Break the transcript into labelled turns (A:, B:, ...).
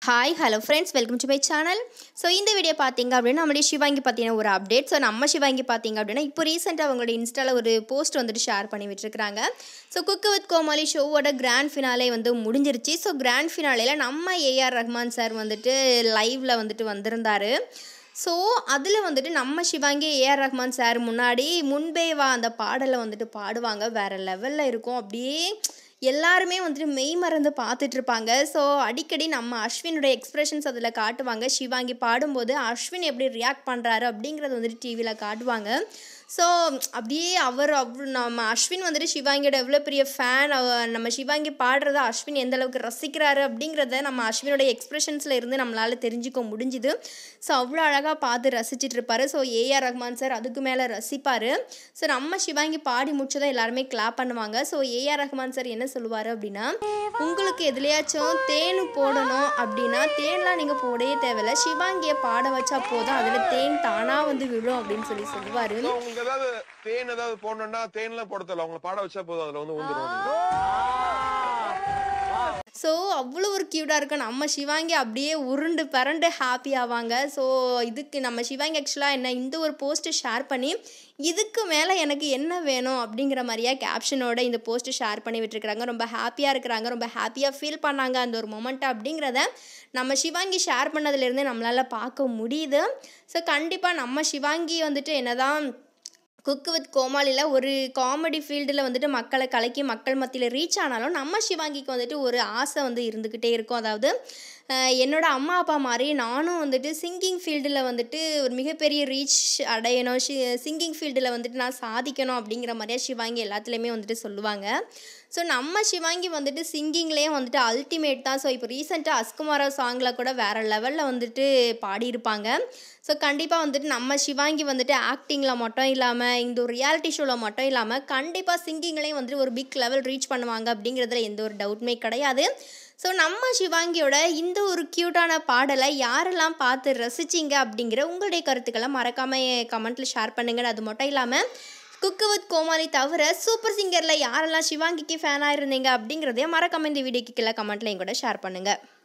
A: hi hello friends welcome to my channel so இந்த video பார்த்தீங்க அப்படின்னா நம்மளுடைய சிவாங்கி பார்த்தீங்கன்னா ஒரு அப்டேட் ஸோ நம்ம சிவாங்கி பார்த்தீங்க அப்படின்னா இப்போ ரீசெண்டாக அவங்களோட இன்ஸ்டாவில் ஒரு போஸ்ட் வந்துட்டு ஷேர் பண்ணி விட்டுருக்காங்க ஸோ குக்கு வித் கோமாளி ஷோவோட கிராண்ட் ஃபினாலே வந்து முடிஞ்சிருச்சு ஸோ கிராண்ட் ஃபினாலேயில் நம்ம ஏஆர் ரஹ்மான் சார் வந்துட்டு லைவில் வந்துட்டு வந்திருந்தார் ஸோ அதில் வந்துட்டு நம்ம சிவாங்கி ஏஆர் ரஹ்மான் சார் முன்னாடி முன்பே வா அந்த பாடலை வந்துட்டு பாடுவாங்க வேறு லெவலில் இருக்கும் அப்படியே எல்லாருமே வந்துட்டு மெய் மறந்து பார்த்துட்டு இருப்பாங்க ஸோ அடிக்கடி நம்ம அஸ்வினுடைய எக்ஸ்பிரஷன்ஸ் அதில் காட்டுவாங்க சிவாங்கி பாடும்போது அஸ்வின் எப்படி ரியாக்ட் பண்ணுறாரு அப்படிங்கிறது வந்துட்டு டிவியில் காட்டுவாங்க ஸோ அப்படியே அவர் அவ் நம்ம அஸ்வின் வந்துட்டு சிவாங்கியோட எவ்வளோ பெரிய ஃபேன் நம்ம சிவாங்கி பாடுறத அஸ்வின் எந்த அளவுக்கு ரசிக்கிறாரு அப்படிங்கிறத நம்ம அஸ்வினோட எக்ஸ்பிரஷன்ஸில் இருந்து நம்மளால் தெரிஞ்சுக்க முடிஞ்சுது ஸோ அவ்வளோ அழகாக பார்த்து ரசிச்சிட்டு இருப்பாரு ஸோ ஏஆர் ரஹ்மான் சார் அதுக்கு மேலே ரசிப்பார் ஸோ நம்ம சிவாங்கி பாடி முடிச்சதை எல்லாருமே கிளாப் பண்ணுவாங்க ஸோ ஏஆர் ரஹ்மான் சார் என்ன சொல்லுவார் அப்படின்னா உங்களுக்கு எதுலையாச்சும் தேன் போடணும் அப்படின்னா தேன்லாம் நீங்கள் போடவே தேவையில்ல சிவாங்கியை பாட வச்சா போதும் அதில் தேன் தானாக வந்து விழும் அப்படின்னு சொல்லி சொல்லுவார்
B: So, உங்களுக்கு ஏதாவது தேன் ஏதாவது போடணும்னா தேன்லாம் போட தேவையில்ல அவங்கள பாட வச்சா போதும் அதுல வந்து ஊந்துரும்
A: ஸோ அவ்வளோ ஒரு க்யூட்டாக இருக்கும் நம்ம சிவாங்கி அப்படியே உருண்டு பரண்டு ஹாப்பி ஆவாங்க ஸோ இதுக்கு நம்ம சிவாங்கி ஆக்சுவலாக என்ன இந்த ஒரு போஸ்ட்டு ஷேர் பண்ணி இதுக்கு மேலே எனக்கு என்ன வேணும் அப்படிங்கிற மாதிரியா கேப்ஷனோட இந்த போஸ்ட்டு ஷேர் பண்ணி விட்டுருக்குறாங்க ரொம்ப ஹாப்பியாக இருக்கிறாங்க ரொம்ப ஹாப்பியாக ஃபீல் பண்ணாங்க அந்த ஒரு மொமெண்ட் அப்படிங்கிறத நம்ம சிவாங்கி ஷேர் பண்ணதுலேருந்தே நம்மளால் பார்க்க முடியுது ஸோ கண்டிப்பாக நம்ம சிவாங்கி வந்துட்டு என்னதான் குக்கு வித் கோமாளியில் ஒரு காமெடி ஃபீல்டில் வந்துட்டு மக்களை கலக்கி மக்கள் மத்தியில் ரீச் ஆனாலும் நம்ம சிவாங்கிக்கு வந்துட்டு ஒரு ஆசை வந்து இருந்துக்கிட்டே இருக்கும் அதாவது அஹ், என்னோட அம்மா அப்பா மாதிரி நானும் வந்துட்டு சிங்கிங் ஃபீல்டில் வந்துட்டு ஒரு மிகப்பெரிய ரீச் அடையணும் ஷி சிங்கிங் ஃபீல்டில் வந்துட்டு நான் சாதிக்கணும் அப்படிங்கிற மாதிரியா சிவாங்கி எல்லாத்துலேயுமே வந்துட்டு சொல்லுவாங்க ஸோ நம்ம சிவாங்கி வந்துட்டு சிங்கிங்லேயே வந்துட்டு அல்டிமேட் தான் ஸோ இப்போ ரீசெண்டாக அஸ்குமாரா சாங்கில் கூட வேறு லெவலில் வந்துட்டு பாடியிருப்பாங்க ஸோ கண்டிப்பாக வந்துட்டு நம்ம சிவாங்கி வந்துட்டு ஆக்டிங்கில் மட்டும் இல்லாமல் இந்த ஒரு ரியாலிட்டி ஷோவில் மட்டும் இல்லாமல் கண்டிப்பாக சிங்கிங்லேயும் வந்துட்டு ஒரு பிக் லெவல் ரீச் பண்ணுவாங்க அப்படிங்கிறதுல எந்த ஒரு டவுட்டுமே கிடையாது ஸோ நம்ம சிவாங்கியோட இந்த ஒரு க்யூட்டான பாடலை யாரெல்லாம் பார்த்து ரசிச்சிங்க அப்படிங்கிற உங்களுடைய கருத்துக்களை மறக்காமல் கமெண்ட்டில் ஷேர் பண்ணுங்க அது மட்டும் இல்லாமல் குக்கு வித் கோமாளி தவிர சூப்பர் சிங்கரில் யாரெல்லாம் சிவாங்கிக்கு ஃபேனாக இருந்தீங்க அப்படிங்கிறதையும் மறக்காம இந்த வீடியோக்கு கீழே கமெண்ட்லையும் கூட ஷேர் பண்ணுங்கள்